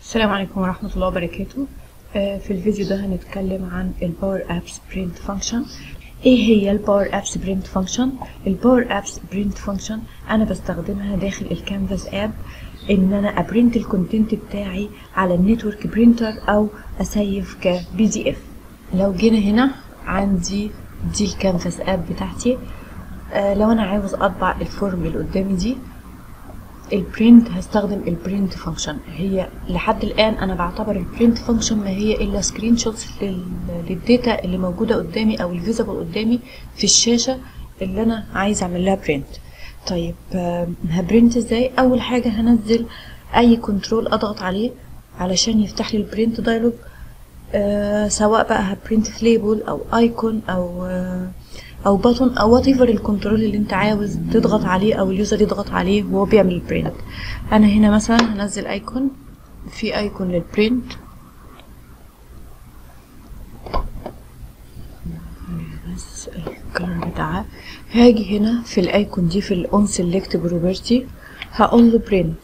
السلام عليكم ورحمة الله وبركاته آه، في الفيديو ده هنتكلم عن الباور ابس برنت فانكشن ايه هي الباور ابس برنت فانكشن الباور ابس برنت فانكشن انا بستخدمها داخل الكانفاس اب ان انا ابرنت الكونتنت بتاعي على النتورك برينتر او اسيف كبي دي اف لو جينا هنا عندي دي الكانفاس اب بتاعتي آه لو انا عاوز اطبع الفورم اللي قدامي دي البرنت هستخدم البرنت فانكشن هي لحد الان انا بعتبر البرنت فانكشن ما هي الا سكرين شوتس للداتا اللي موجوده قدامي او الفيزبل قدامي في الشاشه اللي انا عايز اعمل لها برنت طيب هبرنت ازاي اول حاجه هنزل اي كنترول اضغط عليه علشان يفتح لي البرنت دايلوج آه سواء بقى هبرنت في ليبل او ايكون او آه او باتون او وات ايفر الكنترول اللي انت عاوز تضغط عليه او اليوزر يضغط عليه وهو بيعمل البرنت انا هنا مثلا هنزل ايكون في ايكون للبرنت بس الكلر بتاعها هاجي هنا في الايكون دي في الاون سيلكت بروبرتي هقول له برنت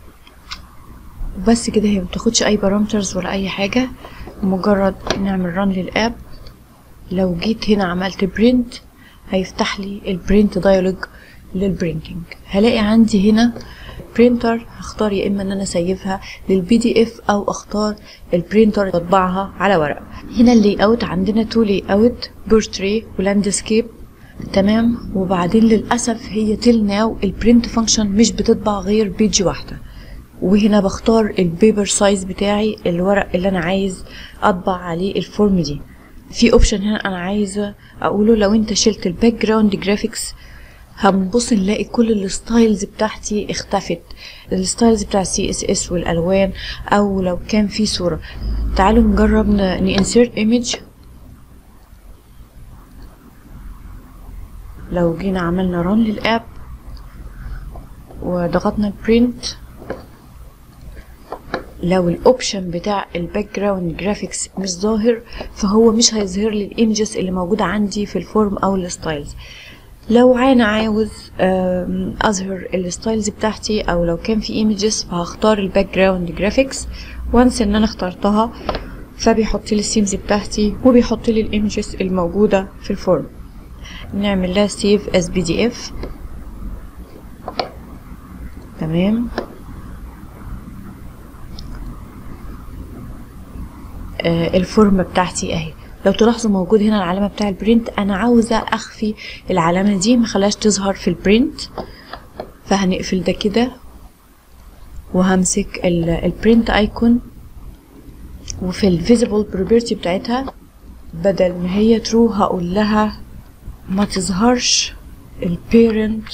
بس كده هي مبتاخدش اي بارامترز ولا اي حاجه مجرد نعمل ران للاب لو جيت هنا عملت برنت هيفتح لي البرنت دايلوج للبرينتنج هلاقي عندي هنا برينتر هختار يا اما ان انا اسيفها للبي دي اف او اختار البرينتر اطبعها على ورق هنا اللي اوت عندنا تو لي اوت بورتري ولاندسكيب تمام وبعدين للاسف هي تيل ناو البرنت فانكشن مش بتطبع غير بيج واحده وهنا بختار البيبر سايز بتاعي الورق اللي انا عايز اطبع عليه الفورم دي في اوبشن هنا انا عايزه اقوله لو انت شلت الباك جراوند جرافيكس هنبص نلاقي كل الستايلز بتاعتي اختفت الستايلز بتاع السي اس اس والالوان او لو كان في صوره تعالوا نجرب نانسيرت ايمج لو جينا عملنا ران للاب وضغطنا البرنت لو الاوبشن بتاع الباك جراوند جرافيكس مش ظاهر فهو مش هيظهر لي الايمجز اللي موجوده عندي في الفورم او الستايلز لو انا عاوز اظهر الستايلز بتاعتي او لو كان في ايمجز فهختار الباك جراوند جرافيكس وانس ان انا اخترتها فبيحط لي السيمز بتاعتي وبيحط لي الايمجز الموجوده في الفورم نعمل لها سيف اس بي دي اف تمام آه الفورم بتاعتي اهي لو تلاحظوا موجود هنا العلامه بتاع البرنت انا عاوزه اخفي العلامه دي مخلاش تظهر في البرنت فهنقفل ده كده وهمسك البرنت ايكون وفي الفيزيبل بروبرتي بتاعتها بدل ما هي ترو هقول لها ما تظهرش البيرنت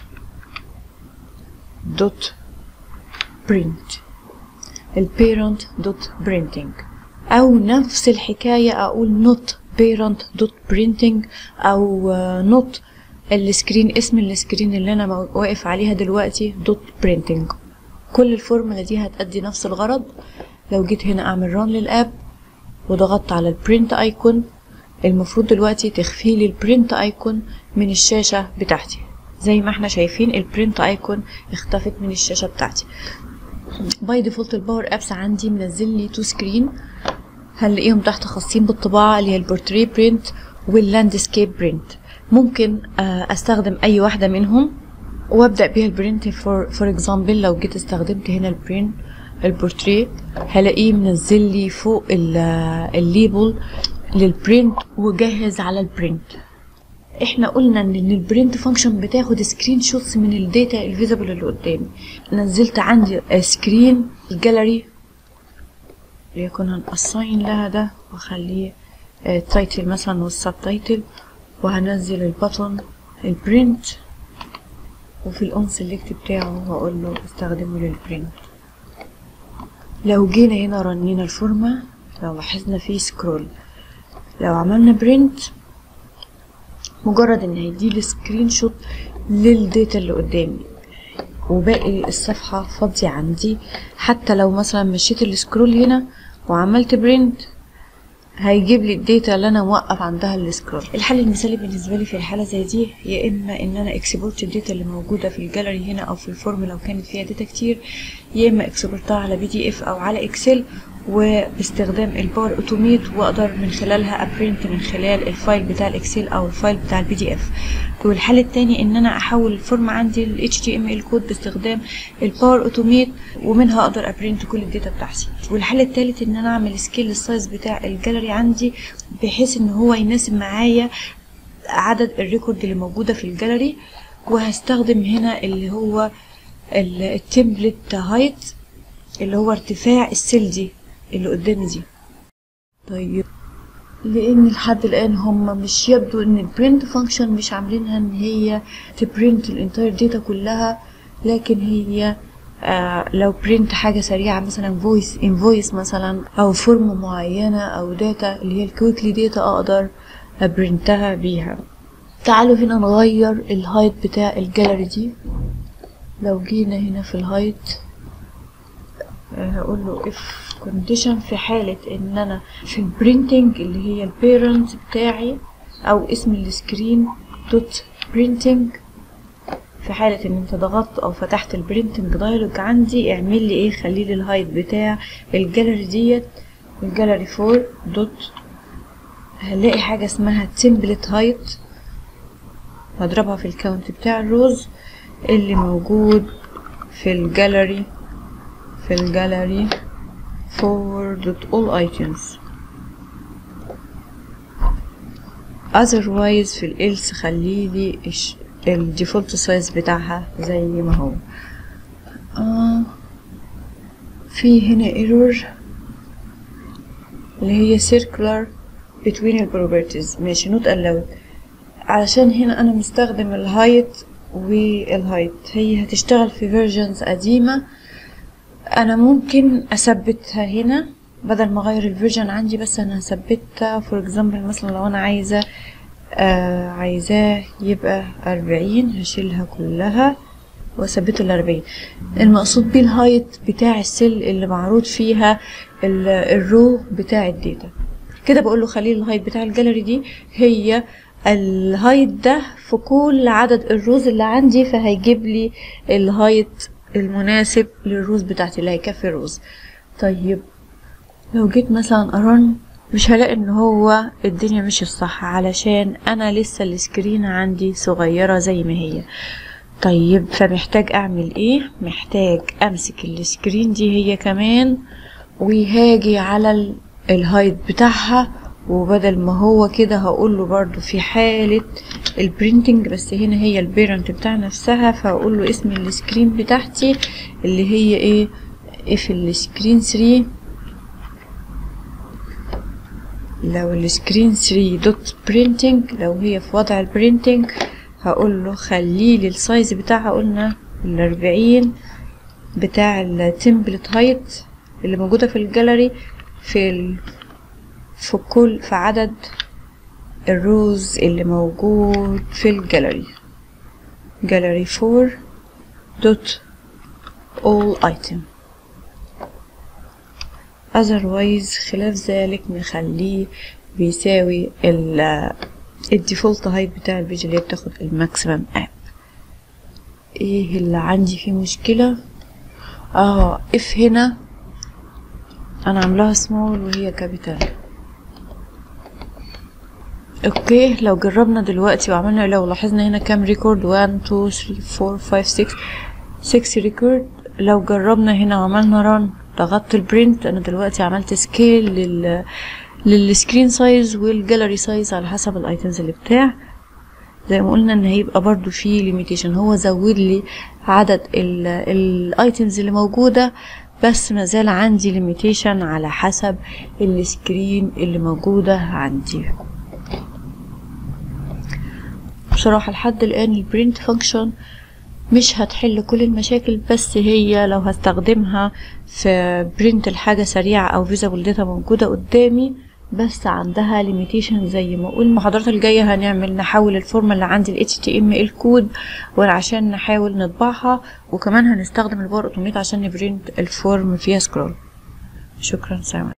دوت برنت البيرنت دوت برينتنج او نفس الحكاية اقول not parent dot printing او not السكرين اسم السكرين اللي انا واقف عليها دلوقتي dot printing كل الفورمولا دي هتأدي نفس الغرض لو جيت هنا اعمل ران للاب وضغطت على البرنت ايكون المفروض دلوقتي تخفي لي البرنت ايكون من الشاشة بتاعتي زي ما احنا شايفين البرنت ايكون اختفت من الشاشة بتاعتي باي ديفولت الباور ابس عندي منزل لي تو سكرين هنلاقيهم تحت خاصين بالطباعة اللي هي البورتري برينت واللاندسكيب برينت ممكن استخدم اي واحدة منهم وابدأ بيها البرينت فور فور اكزامبل لو جيت استخدمت هنا البرينت البورتري هلاقيه منزل لي فوق الليبل للبرينت وجاهز على البرينت احنا قلنا ان البرنت فانكشن بتاخد سكرين شوتس من الداتا الفيزبل اللي قدامي نزلت عندي سكرين الجاليري ليكن هنأساين لها ده واخليه تايتل مثلا والسب تايتل وهنزل البطن البرنت وفي الاون سيلكت بتاعه هقول له استخدمه للبرنت لو جينا هنا رنينا الفورمة لو لاحظنا فيه سكرول لو عملنا برنت مجرد ان هيديلي سكرين شوت للداتا اللي قدامي وباقي الصفحة فاضية عندي حتى لو مثلا مشيت السكرول هنا وعملت برنت هيجيب لي الداتا اللي انا موقف عندها السكرول الحل المثالي بالنسبه لي في الحاله زي دي يا اما ان انا اكسبورت الداتا اللي موجوده في الجاليري هنا او في الفورم لو كانت فيها داتا كتير يا اما اكسبورتها على بي دي اف او على اكسل وباستخدام الباور اوتوميت واقدر من خلالها ابرنت من خلال الفايل بتاع الاكسل او الفايل بتاع البي دي اف والحل التاني ان انا احول الفورم عندي ال HTML كود باستخدام الباور اوتوميت ومنها اقدر ابرنت كل الداتا بتاعتي والحل التالت ان انا اعمل سكيل للسايز بتاع الجاليري عندي بحيث ان هو يناسب معايا عدد الريكورد اللي موجوده في الجاليري وهستخدم هنا اللي هو التمبلت هايت اللي هو ارتفاع السيل دي اللي قدامي دي طيب لان لحد الان هم مش يبدو ان البرنت فانكشن مش عاملينها ان هي تبرنت الانتاير داتا كلها لكن هي آه لو برنت حاجة سريعة مثلا فويس انفويس مثلا او فورم معينة او داتا اللي هي الكويكلي داتا اقدر ابرنتها بيها تعالوا هنا نغير الهايت بتاع الجاليري دي لو جينا هنا في الهايت هقول له اف كونديشن في حالة ان انا في البرينتنج اللي هي البيرنت بتاعي او اسم السكرين دوت برينتنج في حالة ان انت ضغطت او فتحت البرينتنج دايلوج عندي اعمل لي ايه خلي لي الهايت بتاع الجاليري ديت الجاليري فور دوت هنلاقي حاجة اسمها تمبلت هايت هضربها في الكاونت بتاع الروز اللي موجود في الجاليري في الجاليري for dot all items otherwise في الإلس خليلي الديفولت سايز بتاعها زي ما هو آه في هنا error اللي هي circular between the properties ماشي not allowed علشان هنا أنا مستخدم الهايت والهايت هي هتشتغل في versions قديمة انا ممكن اثبتها هنا بدل ما اغير الفيرجن عندي بس انا هثبتها فور اكزامبل مثلا لو انا عايزه آه عايزاه يبقى أربعين هشيلها كلها واثبته الأربعين المقصود بيه الهايت بتاع السيل اللي معروض فيها الرو بتاع الداتا كده بقول له خليه الهايت بتاع الجاليري دي هي الهايت ده في كل عدد الروز اللي عندي فهيجيب لي الهايت المناسب للروز بتاعتي اللي هيكفي الروز طيب لو جيت مثلا ارن مش هلاقي ان هو الدنيا مش الصح علشان انا لسه السكرين عندي صغيرة زي ما هي طيب فمحتاج اعمل ايه محتاج امسك السكرين دي هي كمان وهاجي على الهايت بتاعها وبدل ما هو كده هقول له برضو في حالة البرينتنج بس هنا هي البيرنت بتاع نفسها فهقول له اسم السكرين بتاعتي اللي هي ايه اف السكرين 3 لو السكرين 3 دوت برينتنج لو هي في وضع البرينتنج هقول له خلي لي السايز بتاعها قلنا الأربعين بتاع التمبلت هايت اللي موجودة في الجاليري في ال... في كل في عدد الروز اللي موجود في الجاليري جاليري فور دوت all item otherwise خلاف ذلك نخليه بيساوي ال الديفولت هايت بتاع البيج اللي هي بتاخد الماكسيمم اب ايه اللي عندي فيه مشكلة اه اف هنا انا عاملاها سمول وهي كابيتال اوكي لو جربنا دلوقتي وعملنا لو لاحظنا هنا كام ريكورد 1 2 3 4 5 6 6 ريكورد لو جربنا هنا وعملنا ران ضغطت البرنت انا دلوقتي عملت سكيل لل للسكرين سايز والجاليري سايز على حسب الايتمز اللي بتاع زي ما قلنا ان هيبقى برضو في ليميتيشن هو زود لي عدد الايتمز اللي موجوده بس مازال عندي ليميتيشن على حسب السكرين اللي موجوده عندي بصراحة لحد الآن البرنت فانكشن مش هتحل كل المشاكل بس هي لو هستخدمها في برنت الحاجة سريعة أو فيزابل داتا موجودة قدامي بس عندها ليميتيشن زي ما قلنا المحاضرات الجاية هنعمل نحول الفورمة اللي عندي ال HTML كود وعشان نحاول نطبعها وكمان هنستخدم الباور اوتوميت عشان نبرنت الفورم فيها سكرول شكرا سلام